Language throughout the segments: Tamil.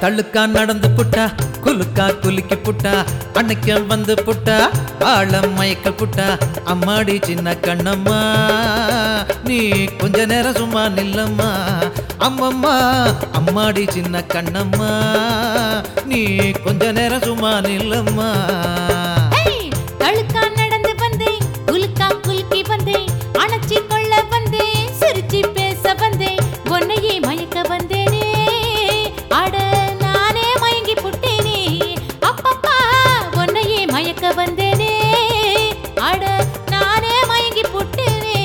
தள்ளுக்கா நடந்து புட்டா குலுக்கா குலுக்கி புட்டா அன்னைக்கு வந்து புட்டா ஆழம் மயக்க புட்டா அம்மாடி சின்ன கண்ணம்மா நீ கொஞ்ச நேரம் சும்மா நில்லம்மா அம்மம்மா அம்மாடி சின்ன கண்ணம்மா நீ கொஞ்ச நேரம் சும்மா நில்லம்மா ஹேய், தழுக்கா நடந்து வந்தேன் குலுக்கா குலுக்கி வந்தேன் அணைச்சி கொள்ள வந்தேன் சிரிச்சு பேச வந்தேன் உன்னையே மயக்க வந்தேனே அட நானே மயங்கி புட்டேனே அப்பப்பா உன்னையே மயக்க வந்தேனே அட நானே மயங்கி புட்டேனே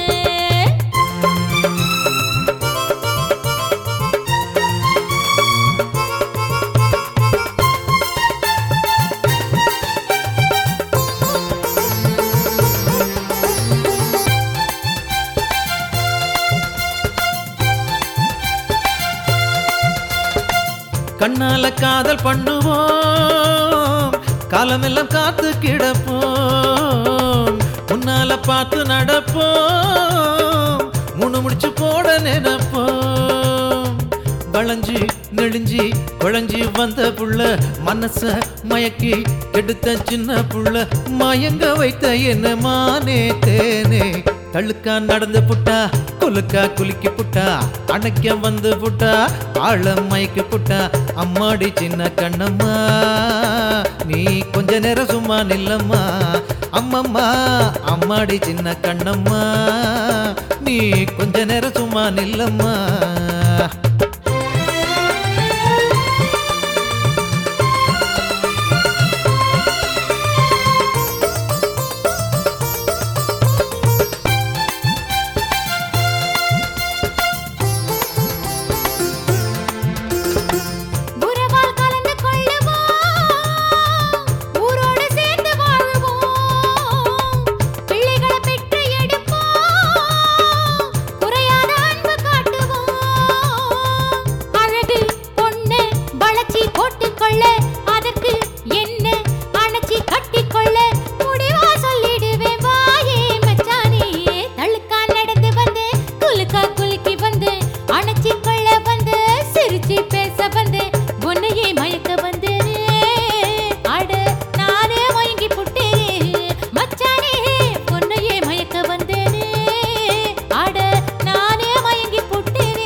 கண்ணால காதல் பண்ணுவோம் காலமெல்லாம் காத்து கிடப்போம் முன்னால பார்த்து நடப்போம் முணு முடிச்சு போட நினைப்போம் வளைஞ்சி நெளிஞ்சி குழஞ்சி வந்த புள்ள மனச மயக்கி எடுத்த சின்ன புள்ள மயங்க வைத்த என்ன மானே தேனே தள்ளுக்கா நடந்து புட்டா குலுக்கா குலுக்கி புட்டா அணைக்க வந்து புட்டா ஆழம் மயக்கி புட்டா அம்மாடி சின்ன கண்ணம்மா நீ கொஞ்ச நேரம் சும்மா நில்லம்மா அம்மம்மா அம்மாடி சின்ன கண்ணம்மா நீ கொஞ்ச நேரம் சும்மா நில்லம்மா உறவால் கலந்து கொள்ளுவோம் ஊரோடு சேர்ந்து வாழுவோம் பிள்ளைகளை பெற்று எடுப்போம் குறையாத அன்பு காட்டுவோம் அழகு பொண்ணு வளச்சி போட்டுக்கொள்ள அதற்கு என்ன அணைச்சி கட்டிக்கொள்ள முடிவா சொல்லிடுவேன் வாயே மச்சானே தழுக்கா நடந்து வந்து குலுக்கா குலுக்கி வந்து அணைச்சி கொள்ள வந்து சிரிச்சு பேச வந்து உன்னையே மயக்க வந்து அட நானே மயங்கி புட்டேனே மச்சானே உன்னையே மயக்க வந்தேனே அட நானே மயங்கி புட்டேனே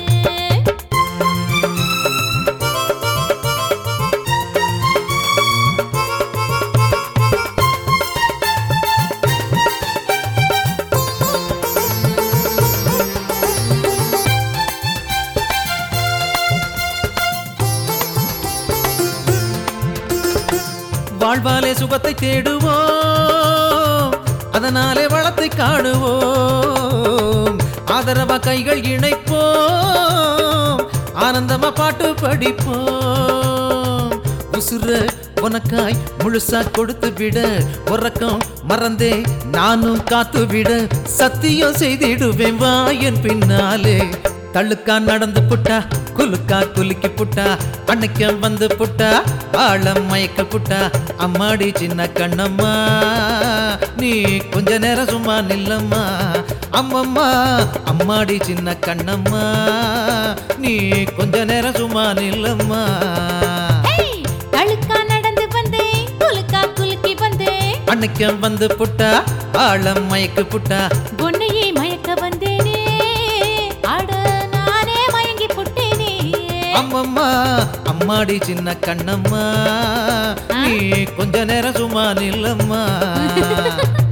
வாழ்வாலே சுகத்தை தேடுவோம் அதனாலே வளத்தை காணுவோம் ஆதரவா கைகள் இணைப்போம் ஆனந்தமா பாட்டு படிப்போம் உசுர உனக்காய் முழுசா கொடுத்து விட உறக்கம் மறந்தே நானும் காத்து விட சத்தியம் செய்திடுவேன் வாயன் பின்னாலே தள்ளுக்கா நடந்து புட்டா குலுக்கா குலுக்கி புட்டா அன்னைக்கு வந்து புட்டா ஆழம் மயக்க புட்டா அம்மாடி சின்ன கண்ணம்மா நீ கொஞ்ச நேரம் சும்மா நில்லம்மா அம்மம்மா அம்மாடி சின்ன கண்ணம்மா நீ கொஞ்ச நேரம் சும்மா நில்லம்மா ஏய், தழுக்கா நடந்து வந்தேன் குலுக்கா குலுக்கி வந்தேன் அன்னைக்கு வந்து புட்டா ஆழம் மயக்க புட்டா உன்னையே மயக்க வந்தேனே அட நானே மயங்கி புட்டேனே அம்மம்மா அம்மாடி சின்ன கண்ணம்மா நீ கொஞ்ச நேரம் சும்மா நில்லம்மா